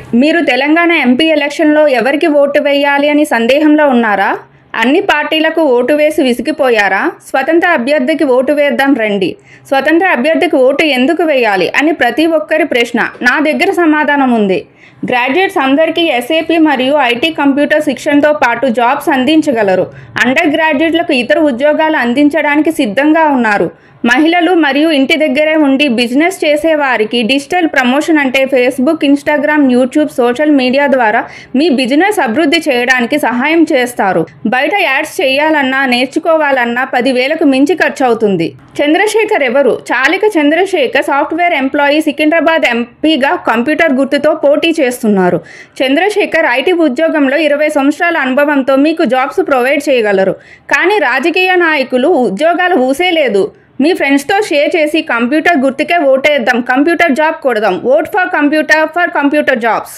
మీరు తెలంగాణ ఎంపీ ఎలక్షన్లో ఎవరికి ఓటు వేయాలి అని సందేహంలో ఉన్నారా అన్ని పార్టీలకు ఓటు వేసి విసిగిపోయారా స్వతంత్ర అభ్యర్థికి ఓటు వేద్దాం రండి స్వతంత్ర అభ్యర్థికి ఓటు ఎందుకు వేయాలి అని ప్రతి ఒక్కరి ప్రశ్న నా దగ్గర సమాధానం ఉంది గ్రాడ్యుయేట్స్ అందరికీ ఎస్ఏపి మరియు ఐటీ కంప్యూటర్ శిక్షణతో పాటు జాబ్స్ అందించగలరు అండర్ గ్రాడ్యుయేట్లకు ఇతర ఉద్యోగాలు అందించడానికి సిద్ధంగా ఉన్నారు మహిళలు మరియు ఇంటి దగ్గరే ఉండి బిజినెస్ చేసేవారికి డిజిటల్ ప్రమోషన్ అంటే Facebook Instagram YouTube social media ద్వారా మీ బిజినెస్ అభివృద్ధి చేయడానికి సహాయం చేస్తారు బయట యాడ్స్ చేయాలన్నా నేర్చుకోవాలన్నా పదివేలకు మించి ఖర్చు అవుతుంది చంద్రశేఖర్ ఎవరు చాలిక చంద్రశేఖర్ సాఫ్ట్వేర్ ఎంప్లాయీ సికింద్రాబాద్ ఎంపీగా కంప్యూటర్ గుర్తుతో పోటీ చేస్తున్నారు చంద్రశేఖర్ ఐటీ ఉద్యోగంలో ఇరవై సంవత్సరాల అనుభవంతో మీకు జాబ్స్ ప్రొవైడ్ చేయగలరు కానీ రాజకీయ నాయకులు ఉద్యోగాలు ఊసే లేదు మీ ఫ్రెండ్స్తో షేర్ చేసి కంప్యూటర్ గుర్తుకే ఓటేద్దాం కంప్యూటర్ జాబ్ కొడదాం vote for computer for computer jobs